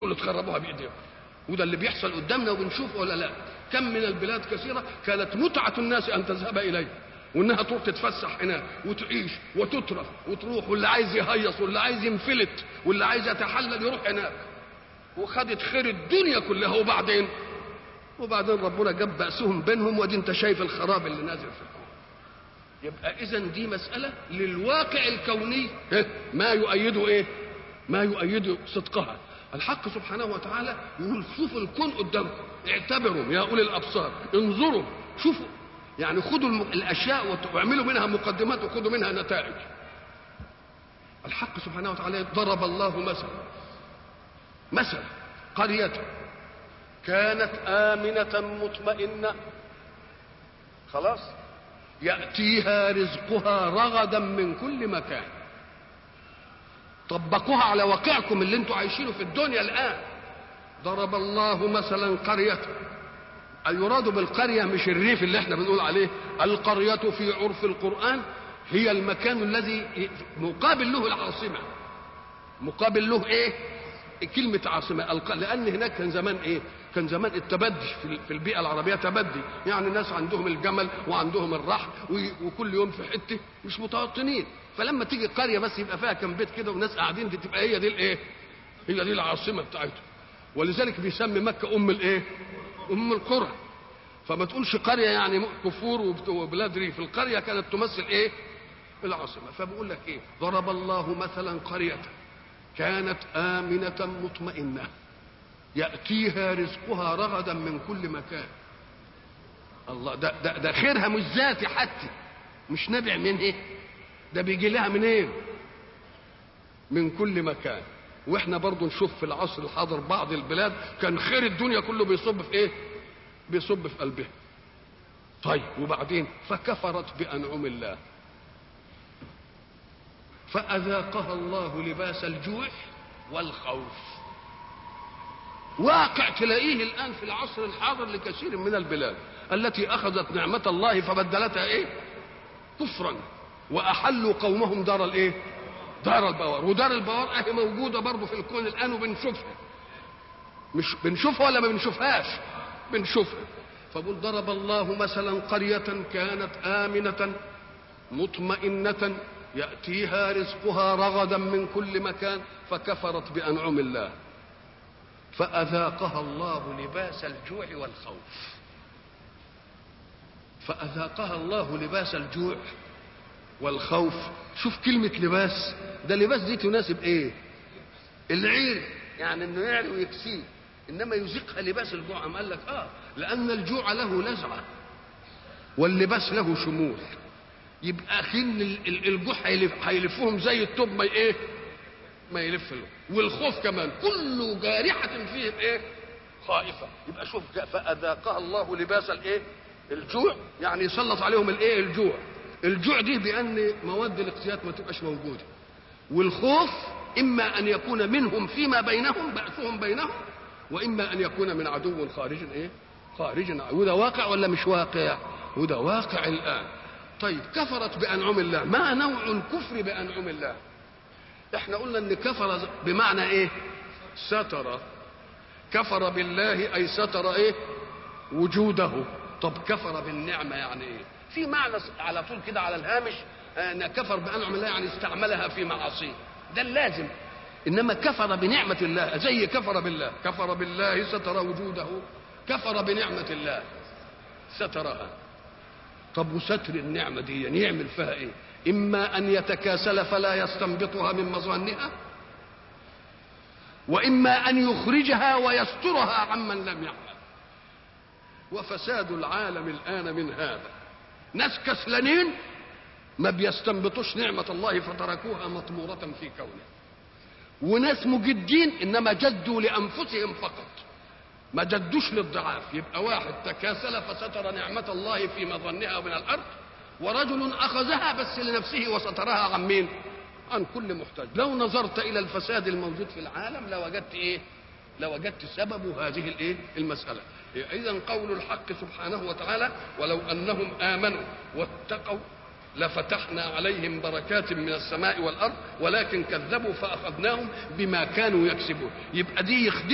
اللي تخربوها بايديهم وده اللي بيحصل قدامنا وبنشوفه ولا لا كم من البلاد كثيره كانت متعه الناس ان تذهب اليه وانها تروح تتفسح هناك وتعيش وتترف وتروح واللي عايز يهيص واللي عايز ينفلت واللي عايز يتحلل يروح هناك وخدت خير الدنيا كلها وبعدين وبعدين ربنا جاب بأسهم بينهم ودي انت شايف الخراب اللي نازل في الكون يبقى اذا دي مسألة للواقع الكوني ما يؤيده ايه ما يؤيد صدقها الحق سبحانه وتعالى يقول شوفوا الكون قدامكم اعتبروا يا اولي الابصار انظروا شوفوا يعني خدوا الاشياء واعملوا منها مقدمات وخدوا منها نتائج الحق سبحانه وتعالى ضرب الله مثلا مثلا قرية كانت آمنة مطمئنة خلاص يأتيها رزقها رغدا من كل مكان طبقوها على واقعكم اللي انتوا عايشينه في الدنيا الآن ضرب الله مثلا قرية يراد بالقرية مش الريف اللي احنا بنقول عليه القرية في عرف القرآن هي المكان الذي مقابل له العاصمة مقابل له ايه كلمة عاصمة لأن هناك كان زمان إيه؟ كان زمان التبدي في البيئة العربية تبدي، يعني ناس عندهم الجمل وعندهم الرحل وكل يوم في حتة مش متوطنين، فلما تيجي قرية بس يبقى فيها كم بيت كده وناس قاعدين دي تبقى هي دي الإيه؟ هي دي العاصمة بتاعتهم. ولذلك بيسمي مكة أم الإيه؟ أم القرى. فما تقولش قرية يعني كفور وبلاد ريف، القرية كانت تمثل إيه؟ العاصمة، فبقول لك إيه؟ ضرب الله مثلا قرية كانت آمنة مطمئنة يأتيها رزقها رغدا من كل مكان الله ده, ده, ده خيرها مش ذاتي حتى مش نابع من ايه ده بيجي لها من ايه من كل مكان واحنا برضو نشوف في العصر الحاضر بعض البلاد كان خير الدنيا كله بيصب في ايه بيصب في قلبها طيب وبعدين فكفرت بأنعم الله فأذاقها الله لباس الجوع والخوف واقع تلاقيه الآن في العصر الحاضر لكثير من البلاد التي أخذت نعمة الله فبدلتها إيه كفرا وأحلوا قومهم دار الإيه دار البوار ودار البوار أهي موجودة برضه في الكون الآن وبنشوفها مش بنشوفها ولا ما بنشوفهاش بنشوفها فقل ضرب الله مثلا قرية كانت آمنة مطمئنة يأتيها رزقها رغدا من كل مكان فكفرت بأنعم الله فأذاقها الله لباس الجوع والخوف فأذاقها الله لباس الجوع والخوف شوف كلمة لباس ده لباس دي تناسب ايه العير يعني انه يعلي ويكسيه انما يذيقها لباس الجوع أم قال لك اه لان الجوع له لزعه واللباس له شمول يبقى خن الجوع هيلفهم زي التوب ما ايه ما يلف له والخوف كمان كل جارحة فيهم ايه خائفة يبقى شوف فأذاقها الله لباس الايه الجوع يعني يسلط عليهم الايه الجوع الجوع دي بأن مواد الاقتيات ما تبقاش موجودة والخوف إما أن يكون منهم فيما بينهم بأسهم بينهم وإما أن يكون من عدو خارج ايه خارج وده واقع ولا مش واقع وده واقع الآن طيب كفرت بأنعم الله ما نوع الكفر بأنعم الله احنا قلنا ان كفر بمعنى ايه ستر كفر بالله اي ستر ايه وجوده طب كفر بالنعمة يعني ايه في معنى على طول كده على الهامش ان كفر بأنعم الله يعني استعملها في معاصيه ده اللازم انما كفر بنعمة الله زي كفر بالله كفر بالله ستر وجوده كفر بنعمة الله سترها طب وستر النعمة دي يعني يعمل فيها ايه اما ان يتكاسل فلا يستنبطها من مظانها واما ان يخرجها ويسترها عمن لم يعمل وفساد العالم الان من هذا ناس كسلانين ما بيستنبطوش نعمة الله فتركوها مطمورة في كونه وناس مجدين انما جدوا لانفسهم فقط ما جدوش للضعاف يبقى واحد تكاسل فستر نعمة الله في مظنها من الأرض ورجل أخذها بس لنفسه وسترها عن مين عن كل محتاج لو نظرت إلى الفساد الموجود في العالم لوجدت إيه لوجدت سبب هذه الإيه المسألة إذا قول الحق سبحانه وتعالى ولو أنهم آمنوا واتقوا لفتحنا عليهم بركات من السماء والأرض ولكن كذبوا فأخذناهم بما كانوا يكسبون يبقى دي يخدم